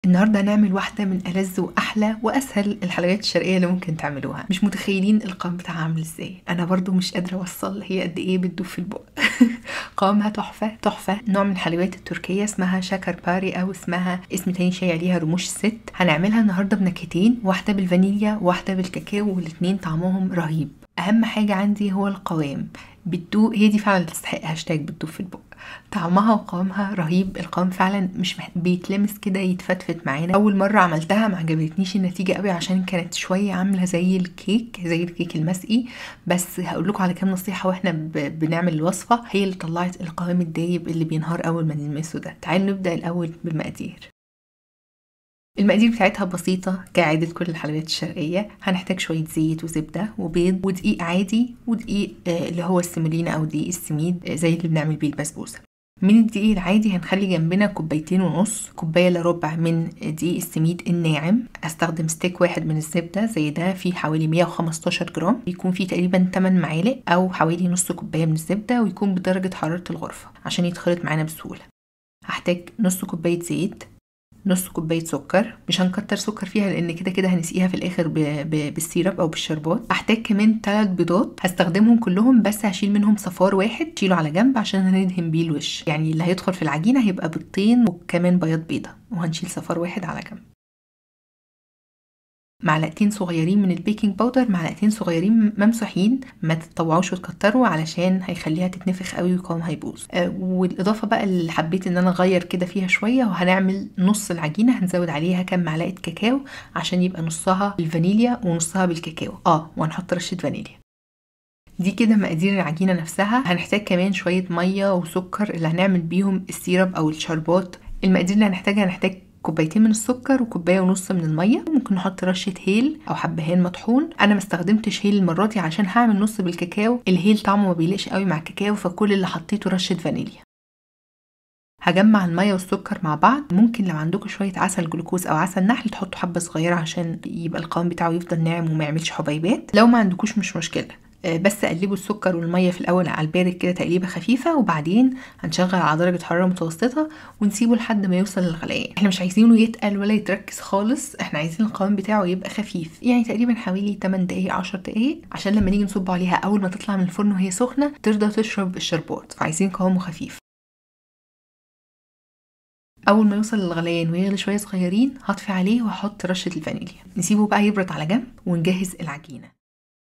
النهارده هنعمل واحدة من ألذ وأحلى وأسهل الحلويات الشرقية اللي ممكن تعملوها مش متخيلين القوام بتاعها عامل ازاي أنا برضو مش قادرة أوصل هي قد إيه بتدوب في البق قوامها تحفة تحفة نوع من الحلويات التركية اسمها شاكر باري أو اسمها اسم تاني شايع ليها رموش الست هنعملها النهارده بنكهتين واحدة بالفانيليا وواحدة بالكاكاو والاتنين طعمهم رهيب أهم حاجة عندي هو القوام بتدوق هي دي فعلا اللي تستحق هاشتاج بتدوب في البق طعمها وقوامها رهيب القوام فعلا مش مح... بيتلمس كده يتفتفت معانا اول مره عملتها ما عجبتنيش النتيجه قوي عشان كانت شويه عامله زي الكيك زي الكيك المسقي بس هقول لكم على كام نصيحه واحنا ب... بنعمل الوصفه هي اللي طلعت القوام الدايب اللي بينهار اول ما نلمسه ده تعالوا نبدا الاول بالمقادير المقادير بتاعتها بسيطة كعادة كل الحلويات الشرقية هنحتاج شوية زيت وزبدة وبيض ودقيق عادي ودقيق آه اللي هو السيمولينا أو دقيق السميد آه زي اللي بنعمل بيه البسبوسة من الدقيق العادي هنخلي جنبنا كوبايتين ونص كوباية الا ربع من دقيق السميد الناعم استخدم ستيك واحد من الزبدة زي ده فيه حوالي 115 جرام بيكون فيه تقريبا 8 معالق او حوالي نص كوباية من الزبدة ويكون بدرجة حرارة الغرفة عشان يتخلط معانا بسهولة هحتاج نص كوباية زيت نص كوبايه سكر مش هنكتر سكر فيها لان كده كده هنسقيها في الاخر ب... ب... بالسيرب او بالشربات هحتاج كمان ثلاث بيضات هستخدمهم كلهم بس هشيل منهم صفار واحد شيله على جنب عشان هندهن بيه الوش يعني اللي هيدخل في العجينه هيبقى بيضتين وكمان بياض بيضه وهنشيل صفار واحد على جنب معلقتين صغيرين من البيكنج باودر معلقتين صغيرين ممسوحين ما تتطوعوش وتكتروا علشان هيخليها تتنفخ قوي وقوامها هيبوظ آه والاضافه بقى اللي حبيت ان انا اغير كده فيها شويه وهنعمل نص العجينه هنزود عليها كام معلقه كاكاو عشان يبقى نصها بالفانيليا ونصها بالكاكاو اه وهنحط رشه فانيليا دي كده مقادير العجينه نفسها هنحتاج كمان شويه ميه وسكر اللي هنعمل بيهم السيرب او الشربات المقادير اللي هنحتاجها هنحتاج كوبايتين من السكر وكوبايه ونص من الميه ممكن نحط رشه هيل او حبهان مطحون انا ما استخدمتش هيل المره دي عشان هعمل نص بالكاكاو الهيل طعمه ما بيليقش قوي مع الكاكاو فكل اللي حطيته رشه فانيليا هجمع الميه والسكر مع بعض ممكن لو عندكم شويه عسل جلوكوز او عسل نحل تحطوا حبه صغيره عشان يبقى القوام بتاعه يفضل ناعم وما يعملش حبيبات لو ما عندكوش مش مشكله بس قلبوا السكر والميه في الاول على البارد كده تقليبه خفيفه وبعدين هنشغل على درجه حراره متوسطه ونسيبه لحد ما يوصل للغليان احنا مش عايزينه يتقل ولا يتركز خالص احنا عايزين القوام بتاعه يبقى خفيف يعني تقريبا حوالي 8 دقايق 10 دقايق عشان لما نيجي نصب عليها اول ما تطلع من الفرن وهي سخنه ترضى تشرب الشربات فعايزين قوامه خفيف اول ما يوصل للغليان ويغلي شويه صغيرين هطفي عليه واحط رشه الفانيليا نسيبه بقى يبرد على جنب ونجهز العجينه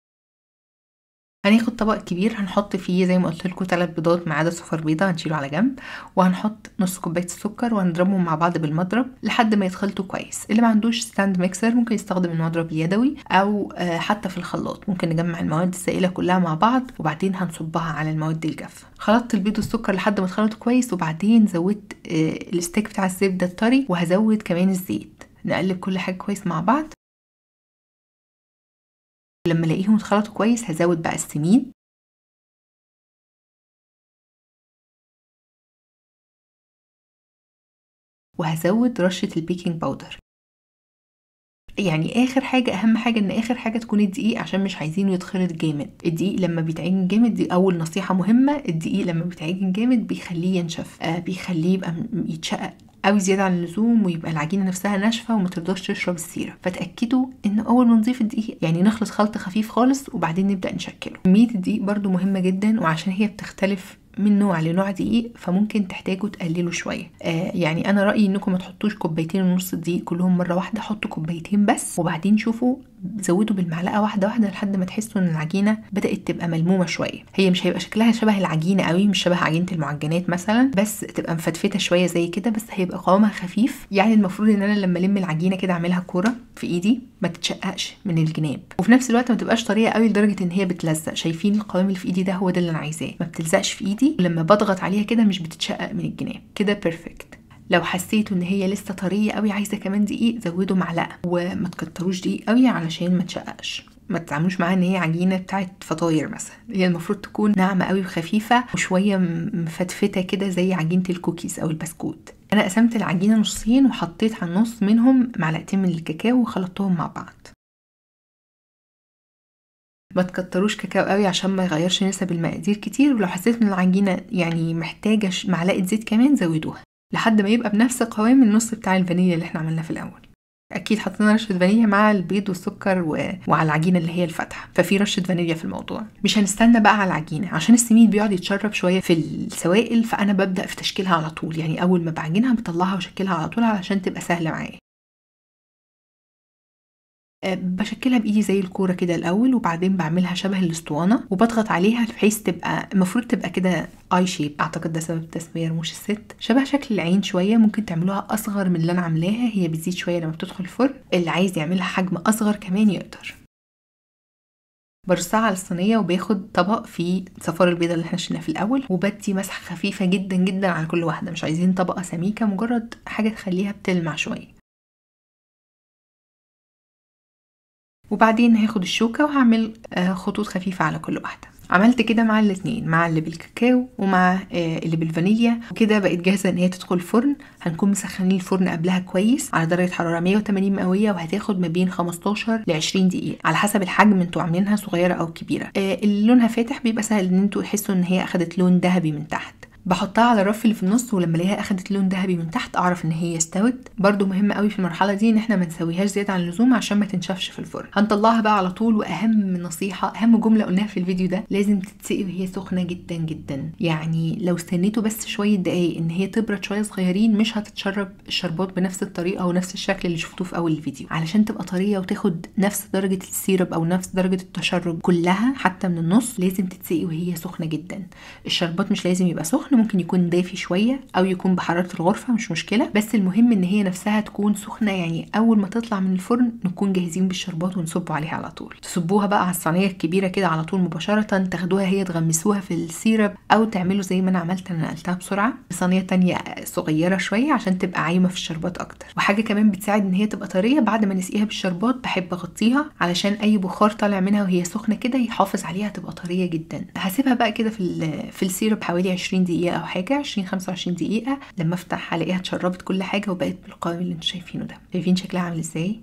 هناخد طبق كبير هنحط فيه زي ما قلت لكم 3 بيضات ما عدا صفار بيضه هنشيله على جنب وهنحط نص كوبايه السكر وهنضربهم مع بعض بالمضرب لحد ما يتخلطوا كويس اللي ما عندوش ستاند ميكسر ممكن يستخدم المضرب اليدوي او حتى في الخلاط ممكن نجمع المواد السائله كلها مع بعض وبعدين هنصبها على المواد الجافه خلطت البيض والسكر لحد ما اتخلطوا كويس وبعدين زودت الستيك بتاع الزبده الطري وهزود كمان الزيت نقلب كل حاجه كويس مع بعض لما الاقيهم اتخلطوا كويس هزود بقى السمين وهزود رشة البيكنج باودر يعني اخر حاجه اهم حاجه ان اخر حاجه تكون الدقيق عشان مش عايزينه يتخلط جامد الدقيق لما بيتعجن جامد دي اول نصيحه مهمه الدقيق لما بيتعجن جامد بيخليه ينشف آه بيخليه يبقى يتشقق قوي زياده عن اللزوم ويبقى العجينه نفسها ناشفه وما ترضاش تشرب السيره فتاكدوا ان اول ما نضيف الدقيق يعني نخلط خلط خفيف خالص وبعدين نبدا نشكله كميه الدقيق برده مهمه جدا وعشان هي بتختلف من نوع لنوع دقيق فممكن تحتاجوا تقللوا شويه آه يعني انا رايي انكم ما تحطوش كوبايتين ونص دقيق كلهم مره واحده حطوا كوبايتين بس وبعدين شوفوا زودوا بالمعلقه واحده واحده لحد ما تحسوا ان العجينه بدات تبقى ملمومه شويه هي مش هيبقى شكلها شبه العجينه قوي مش شبه عجينه المعجنات مثلا بس تبقى مفتفته شويه زي كده بس هيبقى قوامها خفيف يعني المفروض ان انا لما الم العجينه كده اعملها كوره في ايدي ما تتشققش من الجناب وفي نفس الوقت ما تبقاش طريه قوي لدرجه ان هي بتلزق شايفين القوام اللي في ايدي ده هو ده اللي انا عايزاه ما بتلزقش في ايدي ولما بضغط عليها كده مش بتتشقق من الجناب كده بيرفكت لو حسيتوا ان هي لسه طريه قوي عايزه كمان دقيق زودوا معلقه وما تكتروش دقيق قوي علشان ما تشققش ما تتعاملوش معاها ان هي عجينه بتاعت فطاير مثلا هي المفروض تكون ناعمه قوي وخفيفه وشويه مفتفته كده زي عجينه الكوكيز او البسكوت انا قسمت العجينه نصين وحطيت على النص منهم معلقتين من الكاكاو وخلطتهم مع بعض ما تكتروش كاكاو قوي عشان ما يغيرش نسب المقادير كتير ولو حسيت ان العجينه يعني محتاجه معلقه زيت كمان زودوها لحد ما يبقى بنفس قوام النص بتاع الفانيليا اللي احنا عملناه في الاول اكيد حطينا رشه فانيليا مع البيض والسكر و... وعلى العجينه اللي هي الفاتحه ففي رشه فانيليا في الموضوع مش هنستنى بقى على العجينه عشان السميد بيقعد يتشرب شويه في السوائل فانا ببدا في تشكيلها على طول يعني اول ما بعجنها بطلعها واشكلها على طول علشان تبقى سهله معايا بشكلها بايدي زي الكوره كده الاول وبعدين بعملها شبه الاسطوانه وبضغط عليها بحيث تبقى المفروض تبقى كده اي شيب اعتقد ده سبب تسميه رموش الست شبه شكل العين شويه ممكن تعملوها اصغر من اللي انا عاملاها هي بتزيد شويه لما بتدخل الفرن اللي عايز يعملها حجم اصغر كمان يقدر برصها على الصينيه وباخد طبق فيه صفار البيضه اللي احنا شلناه في الاول وبدي مسحه خفيفه جدا جدا على كل واحده مش عايزين طبقه سميكه مجرد حاجه تخليها بتلمع شويه وبعدين هاخد الشوكة وهعمل خطوط خفيفة على كل واحدة عملت كده مع الاتنين مع اللي بالكاكاو ومع اللي بالفانيليا وكده بقت جاهزة ان هي تدخل الفرن هنكون مسخنين الفرن قبلها كويس على درجة حرارة 180 مئوية وهتاخد ما بين 15 ل 20 دقيقة على حسب الحجم انتوا عاملينها صغيرة او كبيرة اللي لونها فاتح بيبقى سهل ان انتوا تحسوا ان هي اخدت لون ذهبي من تحت بحطها على الرف اللي في النص ولما الاقيها اخدت لون ذهبي من تحت اعرف ان هي استوت برده مهم قوي في المرحله دي ان احنا ما نسويهاش زياده عن اللزوم عشان ما تنشفش في الفرن هنطلعها بقى على طول واهم نصيحه اهم جمله قلناها في الفيديو ده لازم تتسقي وهي سخنه جدا جدا يعني لو استنيتوا بس شويه دقايق ان هي تبرد شويه صغيرين مش هتتشرب الشربات بنفس الطريقه ونفس الشكل اللي شفتوه في اول الفيديو علشان تبقى طريه وتاخد نفس درجه السيرب او نفس درجه التشرب كلها حتى من النص لازم تتسقي وهي سخنه جدا الشربات مش لازم يبقى سخن ممكن يكون دافي شويه او يكون بحراره الغرفه مش مشكله بس المهم ان هي نفسها تكون سخنه يعني اول ما تطلع من الفرن نكون جاهزين بالشربات ونصبوا عليها على طول تصبوها بقى على الصينيه الكبيره كده على طول مباشره تاخدوها هي تغمسوها في السيرب او تعملوا زي ما انا عملت انا نقلتها بسرعه صينيه تانية صغيره شويه عشان تبقى عايمه في الشربات اكتر وحاجه كمان بتساعد ان هي تبقى طريه بعد ما نسقيها بالشربات بحب اغطيها علشان اي بخار طالع منها وهي سخنه كده يحافظ عليها تبقى طريه جدا هسيبها بقى كده في في السيرب حوالي 20 دقيقه او حاجه 20 25 دقيقه لما افتح هلاقيها اتشربت كل حاجه وبقت بالقوام اللي انتوا شايفينه ده شايفين شكلها عامل ازاي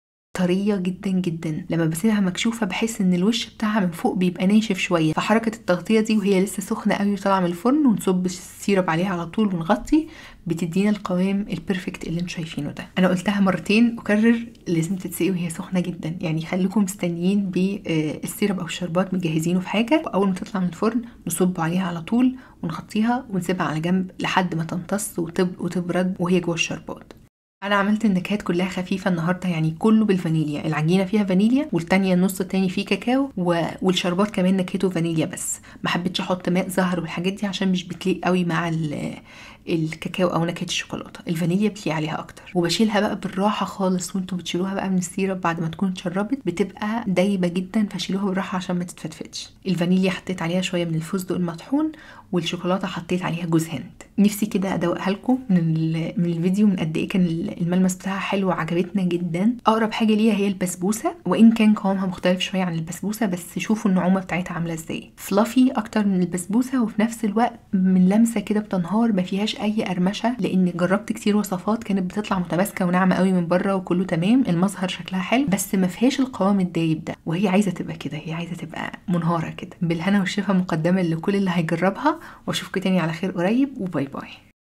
طريه جدا جدا لما بسيبها مكشوفه بحس ان الوش بتاعها من فوق بيبقى ناشف شويه فحركه التغطيه دي وهي لسه سخنه قوي وطالعه من الفرن ونصب السيرب عليها على طول ونغطي بتدينا القوام البرفكت اللي انتوا شايفينه ده انا قلتها مرتين اكرر لازم تتسقي وهي سخنه جدا يعني خليكم مستنيين بالسيرب او الشربات مجهزينه في حاجه واول ما تطلع من الفرن نصب عليها على طول ونغطيها ونسيبها على جنب لحد ما تمتص وتب وتبرد وهي جوه الشربات انا عملت النكهات كلها خفيفه النهارده يعني كله بالفانيليا العجينه فيها فانيليا والتانية النص التاني فيه كاكاو و... والشربات كمان نكهته فانيليا بس ما حبيتش احط ماء زهر والحاجات دي عشان مش بتليق قوي مع ال... الكاكاو او نكهه الشوكولاته الفانيليا بتليق عليها اكتر وبشيلها بقى بالراحه خالص وانتوا بتشيلوها بقى من السيرب بعد ما تكون اتشربت بتبقى دايبه جدا فشيلوها بالراحه عشان ما تتفتفتش الفانيليا حطيت عليها شويه من الفستق المطحون والشوكولاته حطيت عليها جوز هند نفسي كده ادوقها لكم من من الفيديو من قد ايه كان الملمس بتاعها حلو وعجبتنا جدا اقرب حاجه ليها هي البسبوسه وان كان قوامها مختلف شويه عن البسبوسه بس شوفوا النعومه بتاعتها عامله ازاي فلافي اكتر من البسبوسه وفي نفس الوقت من لمسه كده بتنهار ما فيهاش اي قرمشه لان جربت كتير وصفات كانت بتطلع متماسكه وناعمه قوي من بره وكله تمام المظهر شكلها حلو بس ما فيهاش القوام الدايب ده وهي عايزه تبقى كده هي عايزه تبقى منهاره كده بالهنا والشفا مقدمه لكل اللي هيجربها واشوفكم تاني على خير قريب وباي باي